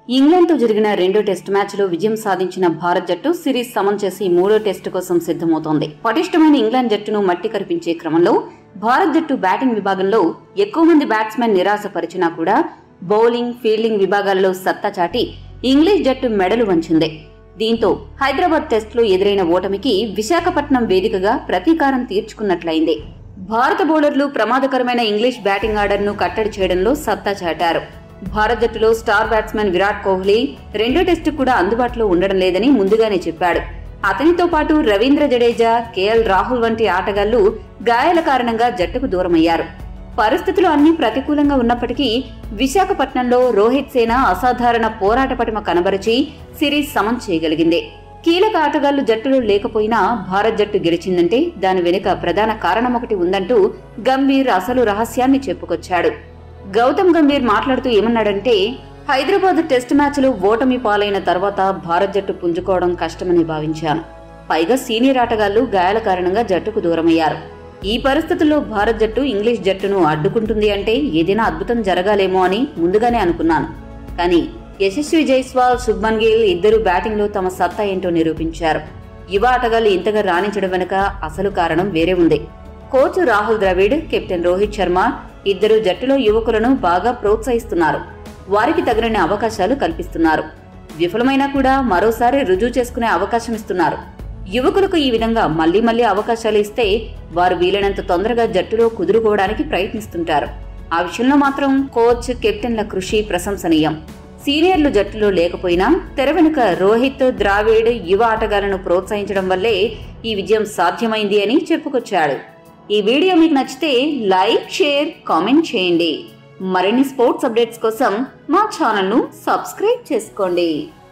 ఇంగ్లాండ్తో జరిగిన రెండో టెస్టు మ్యాచ్లో విజయం సాధించిన భారత్ జట్టు సిరీస్ సమం చేసి మూడో టెస్టు కోసం సిద్ధమవుతోంది పటిష్టమైన ఇంగ్లాండ్ జట్టును మట్టి కరిపించే క్రమంలో భారత్ జట్టు బ్యాటింగ్ విభాగంలో ఎక్కువ మంది బ్యాట్స్మెన్ నిరాశపరిచినా కూడా బౌలింగ్ ఫీల్డింగ్ విభాగాలలో సత్తా చాటి ఇంగ్లీష్ జట్టు మెడలు వంచింది దీంతో హైదరాబాద్ టెస్టులో ఎదురైన ఓటమికి విశాఖపట్నం వేదికగా ప్రతీకారం తీర్చుకున్నట్లయింది భారత బౌలర్లు ప్రమాదకరమైన ఇంగ్లీష్ బ్యాటింగ్ ఆర్డర్ను కట్టడి చేయడంలో సత్తా చాటారు భారత్ జట్టులో స్టార్ బ్యాట్స్మెన్ విరాట్ కోహ్లీ రెండో టెస్టు కూడా అందుబాటులో ఉండడం లేదని ముందుగానే చెప్పాడు అతనితో పాటు రవీంద్ర జడేజా కేఎల్ రాహుల్ వంటి ఆటగాళ్లు గాయాల కారణంగా జట్టుకు దూరమయ్యారు పరిస్థితులు అన్ని ప్రతికూలంగా ఉన్నప్పటికీ విశాఖపట్నంలో రోహిత్ సేన అసాధారణ పోరాట పటిమ కనబరిచి సిరీస్ సమం చేయగలిగింది కీలక ఆటగాళ్లు జట్టులో లేకపోయినా భారత్ జట్టు గెలిచిందంటే దాని వెనుక ప్రధాన కారణం ఒకటి ఉందంటూ గంభీర్ అసలు రహస్యాన్ని చెప్పుకొచ్చాడు గౌతమ్ గంభీర్ మాట్లాడుతూ ఏమన్నాడంటే హైదరాబాద్ టెస్ట్ మ్యాచ్లో ఓటమి పాలైన తర్వాత భారత్ జట్టు పుంజుకోవడం కష్టమని భావించాను పైగా సీనియర్ ఆటగాళ్లు గాయాల కారణంగా జట్టుకు దూరమయ్యారు ఈ పరిస్థితుల్లో భారత్ జట్టు ఇంగ్లీష్ జట్టును అడ్డుకుంటుంది అంటే ఏదైనా అద్భుతం జరగాలేమో అని ముందుగానే అనుకున్నాను కానీ యశస్వి జైస్వాల్ శుభ్మన్ గిల్ ఇద్దరు బ్యాటింగ్లో తమ సత్తా ఏంటో నిరూపించారు యువ ఆటగాళ్లు ఇంతగా రాణించడం వెనుక అసలు కారణం వేరే ఉంది కోచ్ రాహుల్ ద్రవిడ్ కెప్టెన్ రోహిత్ శర్మ ఇద్దరు జట్టులో యువకులను బాగా ప్రోత్సహిస్తున్నారు వారికి తగినన్ని అవకాశాలు కల్పిస్తున్నారు విఫలమైనా కూడా మరోసారి రుజువు చేసుకునే అవకాశం ఇస్తున్నారు యువకులకు ఈ విధంగా మళ్లీ మళ్లీ అవకాశాలు ఇస్తే వారు వీలైనంత తొందరగా జట్టులో కుదురుకోవడానికి ప్రయత్నిస్తుంటారు ఆ విషయంలో మాత్రం కోచ్ కెప్టెన్ల కృషి ప్రశంసనీయం సీనియర్లు జట్టులో లేకపోయినా తెర వెనుక రోహిత్ ద్రావిడ్ యువ ఆటగాళ్లను ప్రోత్సహించడం వల్లే ఈ విజయం సాధ్యమైంది అని చెప్పుకొచ్చాడు ఈ వీడియో మీకు నచ్చితే లైక్ షేర్ కామెంట్ చేయండి మరిన్ని స్పోర్ట్స్ అప్డేట్స్ కోసం మా ఛానల్ను సబ్స్క్రైబ్ చేసుకోండి